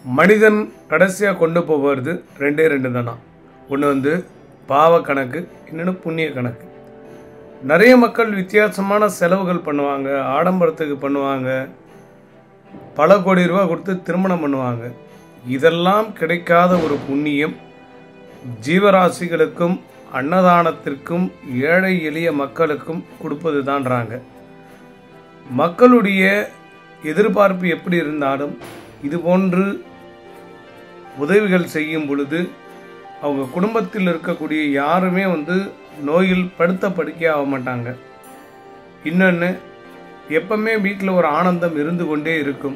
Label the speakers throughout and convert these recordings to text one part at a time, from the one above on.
Speaker 1: மனிதன் கடைசியாக கொண்டு போவது ரெண்டே ரெண்டு தானா ஒன்று வந்து பாவ கணக்கு இன்னொன்று புண்ணிய கணக்கு நிறைய மக்கள் வித்தியாசமான செலவுகள் பண்ணுவாங்க ஆடம்பரத்துக்கு பண்ணுவாங்க பல கோடி ரூபா கொடுத்து திருமணம் பண்ணுவாங்க இதெல்லாம் கிடைக்காத ஒரு புண்ணியம் ஜீவராசிகளுக்கும் அன்னதானத்திற்கும் ஏழை எளிய மக்களுக்கும் கொடுப்பது தான்றாங்க மக்களுடைய எதிர்பார்ப்பு எப்படி இருந்தாலும் இது போன்று உதவிகள் செய்யும் பொழுது அவங்க குடும்பத்தில் இருக்கக்கூடிய யாருமே வந்து நோயில் படுத்த படுக்கே ஆக மாட்டாங்க இன்னொன்று எப்பவுமே வீட்டில் ஒரு ஆனந்தம் இருந்து கொண்டே இருக்கும்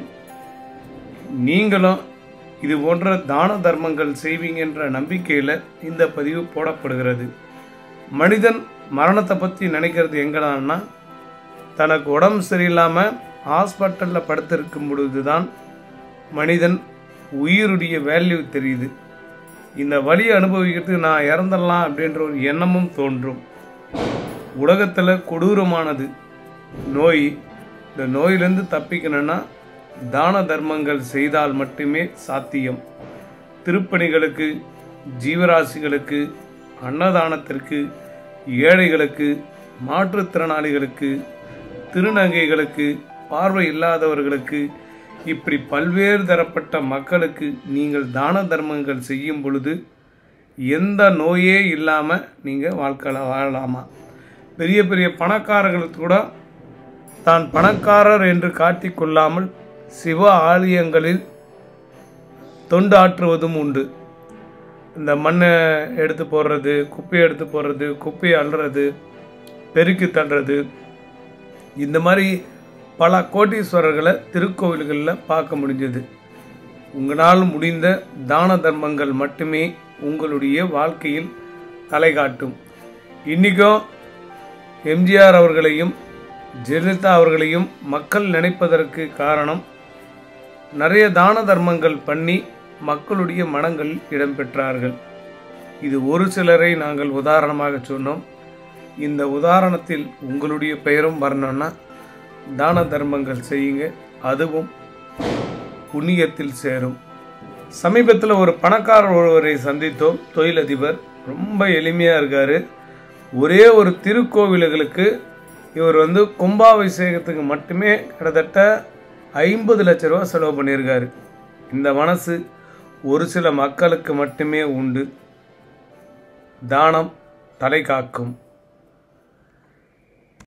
Speaker 1: நீங்களும் இது போன்ற தான தர்மங்கள் செய்வீங்கன்ற நம்பிக்கையில் இந்த பதிவு போடப்படுகிறது மனிதன் மரணத்தை பற்றி நினைக்கிறது எங்கடான்னா தனக்கு உடம்பு சரியில்லாமல் ஹாஸ்பிட்டலில் படுத்திருக்கும் பொழுது தான் மனிதன் உயிருடைய வேல்யூ தெரியுது இந்த வலியை அனுபவிக்கிறதுக்கு நான் இறந்துடலாம் அப்படின்ற ஒரு எண்ணமும் தோன்றும் உலகத்தில் கொடூரமானது நோய் இந்த நோயிலிருந்து தப்பிக்கணும்னா தான தர்மங்கள் செய்தால் மட்டுமே சாத்தியம் திருப்பணிகளுக்கு ஜீவராசிகளுக்கு அன்னதானத்திற்கு ஏழைகளுக்கு மாற்றுத்திறனாளிகளுக்கு திருநங்கைகளுக்கு பார்வை இல்லாதவர்களுக்கு இப்படி பல்வேறு தரப்பட்ட மக்களுக்கு நீங்கள் தான தர்மங்கள் செய்யும் பொழுது எந்த நோயே இல்லாமல் நீங்கள் வாழ்க்கையில் வாழலாமா பெரிய பெரிய பணக்காரர்களுக்கு கூட தான் பணக்காரர் என்று காட்டிக்கொள்ளாமல் சிவ ஆலயங்களில் தொண்டு ஆற்றுவதும் உண்டு இந்த மண்ணை எடுத்து போடுறது குப்பையை எடுத்து போடுறது குப்பையை அள்ளுறது பெருக்கி தள்ளுறது இந்த மாதிரி பல கோட்டீஸ்வரர்களை திருக்கோவில்களில் பார்க்க முடிஞ்சது உங்களால் முடிந்த தான தர்மங்கள் மட்டுமே உங்களுடைய வாழ்க்கையில் தலை காட்டும் இன்றைக்கும் எம்ஜிஆர் அவர்களையும் ஜெயலலிதா அவர்களையும் மக்கள் நினைப்பதற்கு காரணம் நிறைய தான தர்மங்கள் பண்ணி மக்களுடைய மனங்களில் இடம்பெற்றார்கள் இது ஒரு சிலரை நாங்கள் உதாரணமாக சொன்னோம் இந்த உதாரணத்தில் உங்களுடைய பெயரும் வரணும்னா தான தர்மங்கள் செய்யுங்க அதுவும் புண்ணியத்தில் சேரும் சமீபத்தில் ஒரு பணக்காரர் ஒருவரை சந்தித்தோம் தொழிலதிபர் ரொம்ப எளிமையாக இருக்கார் ஒரே ஒரு திருக்கோவில்களுக்கு இவர் வந்து கும்பாபிஷேகத்துக்கு மட்டுமே கிட்டத்தட்ட ஐம்பது லட்ச ரூபா செலவு பண்ணியிருக்காரு இந்த மனசு ஒரு சில மக்களுக்கு மட்டுமே உண்டு தானம் தலை காக்கும்